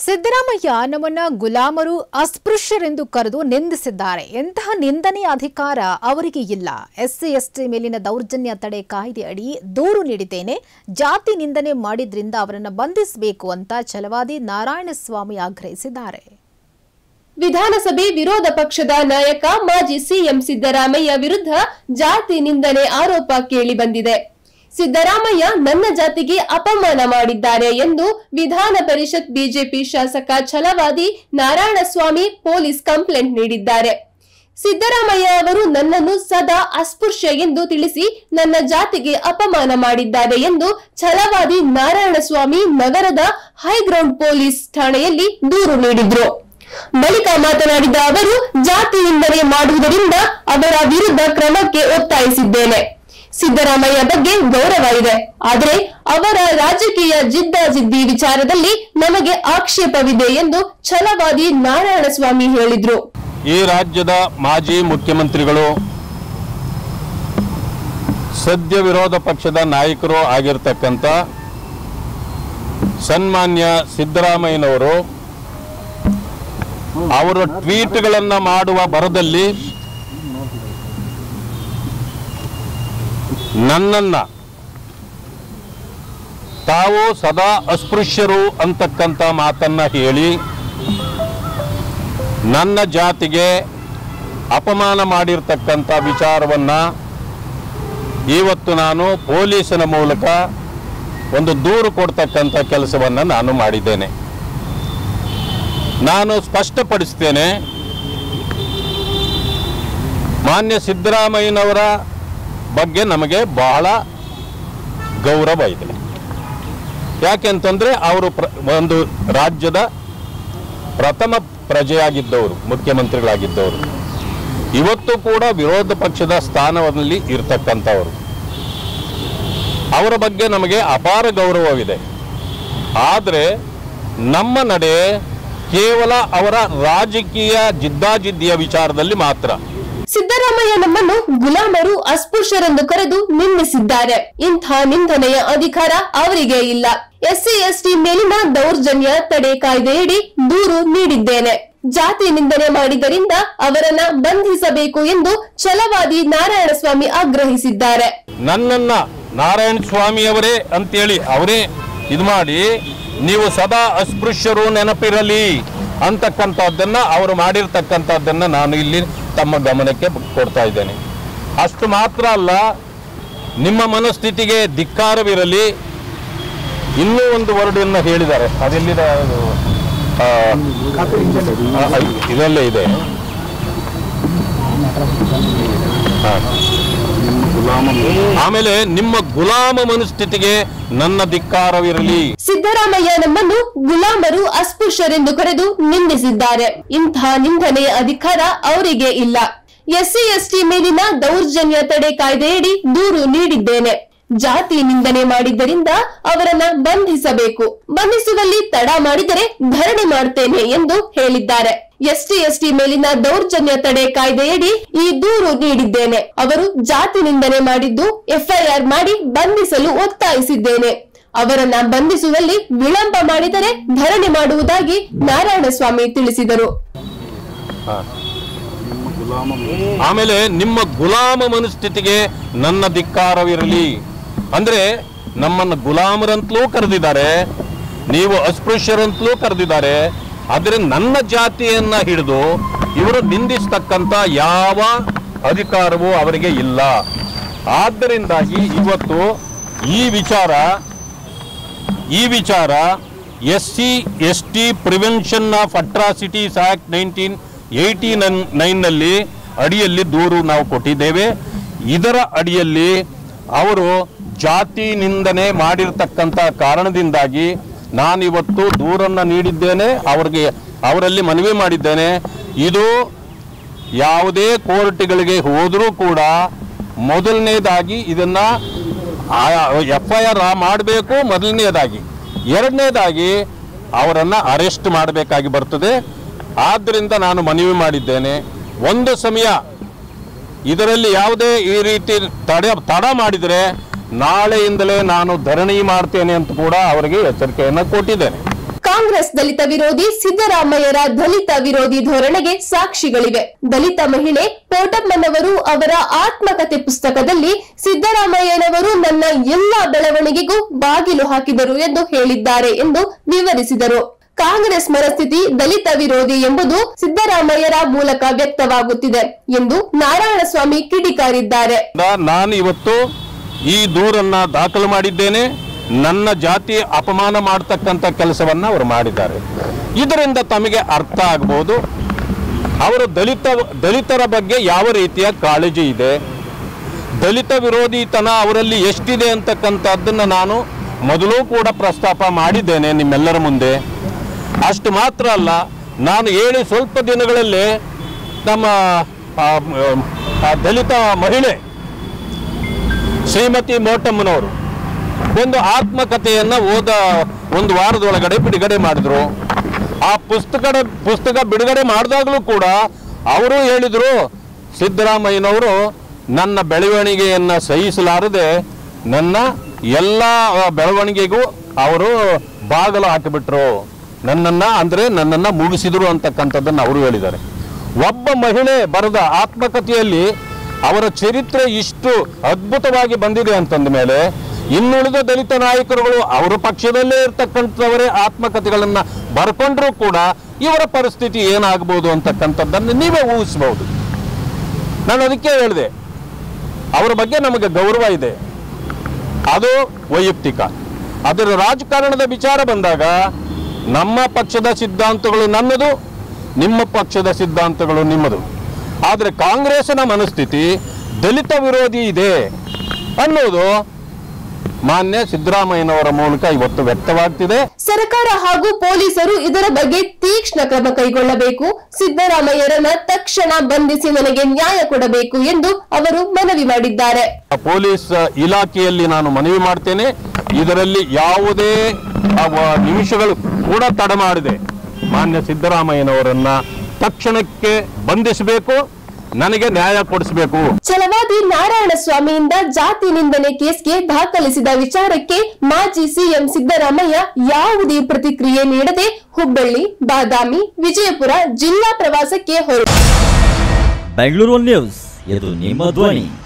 ಸಿದ್ದರಾಮಯ್ಯ ನಮ್ಮನ್ನ ಗುಲಾಮರು ಅಸ್ಪೃಶ್ಯರೆಂದು ಕರೆದು ನಿಂದಿಸಿದ್ದಾರೆ ಎಂತಹ ನಿಂದನೆಯ ಅಧಿಕಾರ ಅವರಿಗೆ ಇಲ್ಲ ಎಸ್ಸಿ ಎಸ್ಟಿ ಮೇಲಿನ ದೌರ್ಜನ್ಯ ತಡೆ ಕಾಯ್ದೆ ಅಡಿ ದೂರು ನೀಡಿದ್ದೇನೆ ಜಾತಿ ನಿಂದನೆ ಮಾಡಿದ್ರಿಂದ ಅವರನ್ನು ಬಂಧಿಸಬೇಕು ಅಂತ ಛಲವಾದಿ ನಾರಾಯಣಸ್ವಾಮಿ ಆಗ್ರಹಿಸಿದ್ದಾರೆ ವಿಧಾನಸಭೆ ವಿರೋಧ ಪಕ್ಷದ ನಾಯಕ ಮಾಜಿ ಸಿಎಂ ಸಿದ್ದರಾಮಯ್ಯ ವಿರುದ್ಧ ಜಾತಿ ನಿಂದನೆ ಆರೋಪ ಕೇಳಿ ಬಂದಿದೆ ಸಿದ್ದರಾಮಯ್ಯ ನನ್ನ ಜಾತಿಗೆ ಅಪಮಾನ ಮಾಡಿದ್ದಾರೆ ಎಂದು ವಿಧಾನ ಪರಿಷತ್ ಬಿಜೆಪಿ ಶಾಸಕ ಛಲವಾದಿ ನಾರಾಯಣಸ್ವಾಮಿ ಪೊಲೀಸ್ ಕಂಪ್ಲೇಂಟ್ ನೀಡಿದ್ದಾರೆ ಸಿದ್ದರಾಮಯ್ಯ ಅವರು ನನ್ನನ್ನು ಸದಾ ಅಸ್ಪೃಶ್ಯ ಎಂದು ತಿಳಿಸಿ ನನ್ನ ಜಾತಿಗೆ ಅಪಮಾನ ಮಾಡಿದ್ದಾರೆ ಎಂದು ಛಲವಾದಿ ನಾರಾಯಣಸ್ವಾಮಿ ನಗರದ ಹೈಗ್ರೌಂಡ್ ಪೊಲೀಸ್ ಠಾಣೆಯಲ್ಲಿ ದೂರು ನೀಡಿದ್ರು ಬಳಿಕ ಮಾತನಾಡಿದ ಅವರು ಜಾತಿ ನಿಂದನೆ ಮಾಡುವುದರಿಂದ ಅವರ ವಿರುದ್ಧ ಕ್ರಮಕ್ಕೆ ಒತ್ತಾಯಿಸಿದ್ದೇನೆ ಸಿದ್ದರಾಮಯ್ಯ ಬಗ್ಗೆ ಗೌರವ ಇದೆ ಆದರೆ ಅವರ ರಾಜಕೀಯ ಜಿದ್ದಾಜಿದ್ದಿ ವಿಚಾರದಲ್ಲಿ ನಮಗೆ ಆಕ್ಷೇಪವಿದೆ ಎಂದು ಛಲವಾದಿ ನಾರಾಯಣಸ್ವಾಮಿ ಹೇಳಿದ್ರು ಈ ರಾಜ್ಯದ ಮಾಜಿ ಮುಖ್ಯಮಂತ್ರಿಗಳು ಸದ್ಯ ವಿರೋಧ ಪಕ್ಷದ ನಾಯಕರು ಆಗಿರ್ತಕ್ಕಂಥ ಸನ್ಮಾನ್ಯ ಸಿದ್ದರಾಮಯ್ಯನವರು ಅವರ ಟ್ವೀಟ್ಗಳನ್ನು ಮಾಡುವ ಬರದಲ್ಲಿ ನನ್ನನ್ನ ತಾವು ಸದಾ ಅಸ್ಪೃಶ್ಯರು ಅಂತಕ್ಕಂಥ ಮಾತನ್ನ ಹೇಳಿ ನನ್ನ ಜಾತಿಗೆ ಅಪಮಾನ ಮಾಡಿರ್ತಕ್ಕಂಥ ವಿಚಾರವನ್ನ ಇವತ್ತು ನಾನು ಪೊಲೀಸನ ಮೂಲಕ ಒಂದು ದೂರು ಕೊಡ್ತಕ್ಕಂಥ ಕೆಲಸವನ್ನು ನಾನು ಮಾಡಿದ್ದೇನೆ ನಾನು ಸ್ಪಷ್ಟಪಡಿಸ್ತೇನೆ ಮಾನ್ಯ ಸಿದ್ದರಾಮಯ್ಯನವರ ಬಗ್ಗೆ ನಮಗೆ ಬಹಳ ಗೌರವ ಇದೆ ಯಾಕೆಂತಂದ್ರೆ ಅವರು ಪ್ರ ಒಂದು ರಾಜ್ಯದ ಪ್ರಥಮ ಪ್ರಜೆಯಾಗಿದ್ದವರು ಮುಖ್ಯಮಂತ್ರಿಗಳಾಗಿದ್ದವರು ಇವತ್ತು ಕೂಡ ವಿರೋಧ ಪಕ್ಷದ ಸ್ಥಾನದಲ್ಲಿ ಇರ್ತಕ್ಕಂಥವರು ಅವರ ಬಗ್ಗೆ ನಮಗೆ ಅಪಾರ ಗೌರವವಿದೆ ಆದರೆ ನಮ್ಮ ನಡೆ ಕೇವಲ ಅವರ ರಾಜಕೀಯ ಜಿದ್ದಾಜಿದ್ದಿಯ ವಿಚಾರದಲ್ಲಿ ಮಾತ್ರ ಸಿದ್ದರಾಮಯ್ಯ ನಮ್ಮನ್ನು ಗುಲಾಮರು ಅಸ್ಪೃಶ್ಯರೆಂದು ಕರೆದು ನಿಂದಿಸಿದ್ದಾರೆ ಇಂಥ ನಿಂದನೆಯ ಅಧಿಕಾರ ಅವರಿಗೆ ಇಲ್ಲ ಎಸ್ಸಿ ಎಸ್ಟಿ ಮೇಲಿನ ದೌರ್ಜನ್ಯ ತಡೆ ಕಾಯ್ದೆಯಡಿ ದೂರು ನೀಡಿದ್ದೇನೆ ಜಾತಿ ನಿಂದನೆ ಮಾಡಿದ್ದರಿಂದ ಅವರನ್ನ ಬಂಧಿಸಬೇಕು ಎಂದು ಛಲವಾದಿ ನಾರಾಯಣಸ್ವಾಮಿ ಆಗ್ರಹಿಸಿದ್ದಾರೆ ನನ್ನನ್ನ ನಾರಾಯಣ ಸ್ವಾಮಿಯವರೇ ಅಂತೇಳಿ ಅವರೇ ಇದು ಮಾಡಿ ನೀವು ಸದಾ ಅಸ್ಪೃಶ್ಯರು ನೆನಪಿರಲಿ ಅಂತಕ್ಕಂಥದ್ದನ್ನ ಅವರು ಮಾಡಿರ್ತಕ್ಕಂಥದ್ದನ್ನ ನಾನು ಇಲ್ಲಿ ತಮ್ಮ ಗಮನಕ್ಕೆ ಕೊಡ್ತಾ ಇದ್ದೇನೆ ಅಷ್ಟು ಮಾತ್ರ ಅಲ್ಲ ನಿಮ್ಮ ಮನಸ್ಥಿತಿಗೆ ಧಿಕ್ಕಾರವಿರಲಿ ಇನ್ನೂ ಒಂದು ವರ್ಡನ್ನು ಹೇಳಿದ್ದಾರೆ ಅದೆಲ್ಲಿದೆ ಅದು? ಆ, ಆ, ಇದರಲ್ಲೇ ಇದೆ ಹಾ. ಆಮೇಲೆ ನಿಮ್ಮ ಗುಲಾಮ ಮನಸ್ಥಿತಿಗೆ ನನ್ನ ಧಿಕ್ಕಾರವಿರಲಿ ಸಿದ್ದರಾಮಯ್ಯ ನಮ್ಮನ್ನು ಗುಲಾಮರು ಅಸ್ಪೃಶ್ಯರೆಂದು ಕರೆದು ನಿಂದಿಸಿದ್ದಾರೆ ಇಂತಹ ನಿಂದನೆಯ ಅಧಿಕಾರ ಅವರಿಗೆ ಇಲ್ಲ ಎಸ್ಸಿ ಎಸ್ಟಿ ಮೇಲಿನ ದೌರ್ಜನ್ಯ ತಡೆ ಕಾಯ್ದೆಯಡಿ ದೂರು ನೀಡಿದ್ದೇನೆ ಜಾತಿ ನಿಂದನೆ ಮಾಡಿದ್ದರಿಂದ ಅವರನ್ನ ಬಂಧಿಸಬೇಕು ಬಂಧಿಸುವಲ್ಲಿ ತಡ ಮಾಡಿದರೆ ಧರಣಿ ಮಾಡ್ತೇನೆ ಎಂದು ಹೇಳಿದ್ದಾರೆ ಎಸ್ಟಿ ಎಸ್ಟಿ ಮೇಲಿನ ದೌರ್ಜನ್ಯ ತಡೆ ಕಾಯ್ದೆಯಡಿ ಈ ದೂರು ನೀಡಿದ್ದೇನೆ ಅವರು ಜಾತಿ ನಿಂದನೆ ಮಾಡಿದ್ದು ಎಫ್ಐಆರ್ ಮಾಡಿ ಬಂಧಿಸಲು ಒತ್ತಾಯಿಸಿದ್ದೇನೆ ಅವರನ್ನ ಬಂಧಿಸುವಲ್ಲಿ ವಿಳಂಬ ಮಾಡಿದರೆ ಧರಣಿ ಮಾಡುವುದಾಗಿ ನಾರಾಯಣಸ್ವಾಮಿ ತಿಳಿಸಿದರು ಆಮೇಲೆ ನಿಮ್ಮ ಗುಲಾಮ ಮನಸ್ಥಿತಿಗೆ ನನ್ನ ಧಿಕ್ಕಾರವಿರಲಿ ಅಂದ್ರೆ ನಮ್ಮನ್ನು ಗುಲಾಮರಂತಲೂ ಕರೆದಿದ್ದಾರೆ ನೀವು ಅಸ್ಪೃಶ್ಯರಂತಲೂ ಕರೆದಿದ್ದಾರೆ ಆದರೆ ನನ್ನ ಜಾತಿಯನ್ನ ಹಿಡಿದು ಇವರು ನಿಂದಿಸ್ತಕ್ಕಂಥ ಯಾವ ಅಧಿಕಾರವೂ ಅವರಿಗೆ ಇಲ್ಲ ಆದ್ದರಿಂದಾಗಿ ಇವತ್ತು ಈ ವಿಚಾರ ಈ ವಿಚಾರ S C S T prevention of atrocities act nineteen eighty ನೈನ್ನಲ್ಲಿ ಅಡಿಯಲ್ಲಿ ದೂರು ನಾವು ಕೊಟ್ಟಿದ್ದೇವೆ ಇದರ ಅಡಿಯಲ್ಲಿ ಅವರು ಜಾತಿ ನಿಂದನೆ ಮಾಡಿರ್ತಕ್ಕಂಥ ಕಾರಣದಿಂದಾಗಿ ನಾನಿವತ್ತು ದೂರನ್ನು ನೀಡಿದ್ದೇನೆ ಅವರಿಗೆ ಅವರಲ್ಲಿ ಮನವಿ ಮಾಡಿದ್ದೇನೆ ಇದು ಯಾವುದೇ ಕೋರ್ಟ್ಗಳಿಗೆ ಹೋದರೂ ಕೂಡ ಮೊದಲನೇದಾಗಿ ಇದನ್ನ ಎಫ್ ಐ ಆರ್ ಮಾಡಬೇಕು ಮೊದಲನೇದಾಗಿ ಎರಡನೇದಾಗಿ ಅವರನ್ನು ಅರೆಸ್ಟ್ ಮಾಡಬೇಕಾಗಿ ಬರ್ತದೆ ಆದ್ದರಿಂದ ನಾನು ಮನವಿ ಮಾಡಿದ್ದೇನೆ ಒಂದು ಸಮಯ ಇದರಲ್ಲಿ ಯಾವುದೇ ಈ ರೀತಿ ತಡೆ ತಡ ಮಾಡಿದರೆ ನಾಳೆಯಿಂದಲೇ ನಾನು ಧರಣಿ ಮಾಡ್ತೇನೆ ಅಂತ ಕೂಡ ಅವರಿಗೆ ಎಚ್ಚರಿಕೆಯನ್ನು ಕೊಟ್ಟಿದ್ದೇನೆ ಕಾಂಗ್ರೆಸ್ ದಲಿತ ವಿರೋಧಿ ಸಿದ್ದರಾಮಯ್ಯರ ದಲಿತ ವಿರೋಧಿ ಧೋರಣೆಗೆ ಸಾಕ್ಷಿಗಳಿವೆ ದಲಿತ ಮಹಿಳೆ ಪೋಟಮ್ಮನವರು ಅವರ ಆತ್ಮಕಥೆ ಪುಸ್ತಕದಲ್ಲಿ ಸಿದ್ದರಾಮಯ್ಯನವರು ನನ್ನ ಎಲ್ಲಾ ಬೆಳವಣಿಗೆಗೂ ಬಾಗಿಲು ಹಾಕಿದರು ಎಂದು ಹೇಳಿದ್ದಾರೆ ಎಂದು ವಿವರಿಸಿದರು ಕಾಂಗ್ರೆಸ್ ಮನಸ್ಥಿತಿ ದಲಿತ ವಿರೋಧಿ ಎಂಬುದು ಸಿದ್ದರಾಮಯ್ಯರ ಮೂಲಕ ವ್ಯಕ್ತವಾಗುತ್ತಿದೆ ಎಂದು ನಾರಾಯಣಸ್ವಾಮಿ ಕಿಡಿಕಾರಿದ್ದಾರೆ ನಾನು ಇವತ್ತು ಈ ದೂರನ್ನ ದಾಖಲು ಮಾಡಿದ್ದೇನೆ ನನ್ನ ಜಾತಿ ಅಪಮಾನ ಮಾಡತಕ್ಕಂಥ ಕೆಲಸವನ್ನ ಅವರು ಮಾಡಿದ್ದಾರೆ ಇದರಿಂದ ತಮಗೆ ಅರ್ಥ ಆಗ್ಬೋದು ಅವರು ದಲಿತ ದಲಿತರ ಬಗ್ಗೆ ಯಾವ ರೀತಿಯ ಕಾಳಜಿ ಇದೆ ದಲಿತ ವಿರೋಧಿತನ ಅವರಲ್ಲಿ ಎಷ್ಟಿದೆ ಅಂತಕ್ಕಂಥದ್ದನ್ನು ನಾನು ಮೊದಲು ಕೂಡ ಪ್ರಸ್ತಾಪ ಮಾಡಿದ್ದೇನೆ ನಿಮ್ಮೆಲ್ಲರ ಮುಂದೆ ಅಷ್ಟು ಮಾತ್ರ ಅಲ್ಲ ನಾನು ಹೇಳಿ ಸ್ವಲ್ಪ ದಿನಗಳಲ್ಲೇ ನಮ್ಮ ಆ, ಆ ದಲಿತ ಮಹಿಳೆ ಶ್ರೀಮತಿ ಮೋಟಮ್ಮನವರು ಒಂದು ಆತ್ಮಕಥೆಯನ್ನು ಓದ ಒಂದು ವಾರದೊಳಗಡೆ ಬಿಡುಗಡೆ ಮಾಡಿದ್ರು ಆ ಪುಸ್ತಕ ಪುಸ್ತಕ ಬಿಡುಗಡೆ ಮಾಡಿದಾಗಲೂ ಕೂಡ ಅವರು ಹೇಳಿದರು ಸಿದ್ದರಾಮಯ್ಯನವರು ನನ್ನ ಬೆಳವಣಿಗೆಯನ್ನು ಸಹಿಸಲಾರದೆ ನನ್ನ ಎಲ್ಲ ಬೆಳವಣಿಗೆಗೂ ಅವರು ಬಾಗಲು ಹಾಕಿಬಿಟ್ರು ನನ್ನನ್ನು ಅಂದರೆ ನನ್ನನ್ನು ಮುಗಿಸಿದರು ಅಂತಕ್ಕಂಥದ್ದನ್ನು ಅವರು ಹೇಳಿದ್ದಾರೆ ಒಬ್ಬ ಮಹಿಳೆ ಬರೆದ ಆತ್ಮಕಥೆಯಲ್ಲಿ ಅವರ ಚರಿತ್ರೆ ಇಷ್ಟು ಅದ್ಭುತವಾಗಿ ಬಂದಿದೆ ಅಂತಂದ ಮೇಲೆ ಇನ್ನುಳಿದ ದಲಿತ ನಾಯಕರುಗಳು ಅವರ ಪಕ್ಷದಲ್ಲೇ ಇರ್ತಕ್ಕಂಥವರೇ ಆತ್ಮಕಥೆಗಳನ್ನು ಬರ್ಕೊಂಡ್ರೂ ಕೂಡ ಇವರ ಪರಿಸ್ಥಿತಿ ಏನಾಗ್ಬೋದು ಅಂತಕ್ಕಂಥದ್ದನ್ನು ನೀವೇ ಊಹಿಸಬಹುದು ನಾನು ಅದಕ್ಕೆ ಹೇಳಿದೆ ಅವರ ಬಗ್ಗೆ ನಮಗೆ ಗೌರವ ಇದೆ ಅದು ವೈಯಕ್ತಿಕ ಅದರ ರಾಜಕಾರಣದ ವಿಚಾರ ಬಂದಾಗ ನಮ್ಮ ಪಕ್ಷದ ಸಿದ್ಧಾಂತಗಳು ನನ್ನದು ನಿಮ್ಮ ಪಕ್ಷದ ಸಿದ್ಧಾಂತಗಳು ನಿಮ್ಮದು ಆದರೆ ಕಾಂಗ್ರೆಸ್ಸಿನ ಮನಸ್ಥಿತಿ ದಲಿತ ವಿರೋಧಿ ಇದೆ ಅನ್ನೋದು ಮಾನ್ಯ ಸಿದ್ದರಾಮಯ್ಯನವರ ಮೂಲಕ ಇವತ್ತು ವ್ಯಕ್ತವಾಗ್ತಿದೆ ಸರ್ಕಾರ ಹಾಗೂ ಪೊಲೀಸರು ಇದರ ಬಗ್ಗೆ ತೀಕ್ಷ್ಣ ಕ್ರಮ ಕೈಗೊಳ್ಳಬೇಕು ಸಿದ್ದರಾಮಯ್ಯರನ್ನ ತಕ್ಷಣ ಬಂಧಿಸಿ ನನಗೆ ನ್ಯಾಯ ಕೊಡಬೇಕು ಎಂದು ಅವರು ಮನವಿ ಮಾಡಿದ್ದಾರೆ ಪೊಲೀಸ್ ಇಲಾಖೆಯಲ್ಲಿ ನಾನು ಮನವಿ ಮಾಡ್ತೇನೆ ಇದರಲ್ಲಿ ಯಾವುದೇ ಅವ ನಿಮಿಷಗಳು ಕೂಡ ತಡ ಮಾಡಿದೆ ಮಾನ್ಯ ಸಿದ್ದರಾಮಯ್ಯನವರನ್ನ ತಕ್ಷಣಕ್ಕೆ ಬಂಧಿಸಬೇಕು ನನಗೆ ನ್ಯಾಯ ಕೊಡಿಸಬೇಕು ಛಲವಾದಿ ನಾರಾಯಣಸ್ವಾಮಿಯಿಂದ ಜಾತಿ ನಿಂದನೆ ಕೇಸ್ಗೆ ದಾಖಲಿಸಿದ ವಿಚಾರಕ್ಕೆ ಮಾಜಿ ಸಿಎಂ ಸಿದ್ದರಾಮಯ್ಯ ಯಾವುದೇ ಪ್ರತಿಕ್ರಿಯೆ ನೀಡದೆ ಹುಬ್ಬಳ್ಳಿ ಬಾದಾಮಿ ವಿಜಯಪುರ ಜಿಲ್ಲಾ ಪ್ರವಾಸಕ್ಕೆ ಹೊರಟು ಬೆಂಗಳೂರು ನ್ಯೂಸ್ ಇದು ನಿಮ್ಮ ಧ್ವನಿ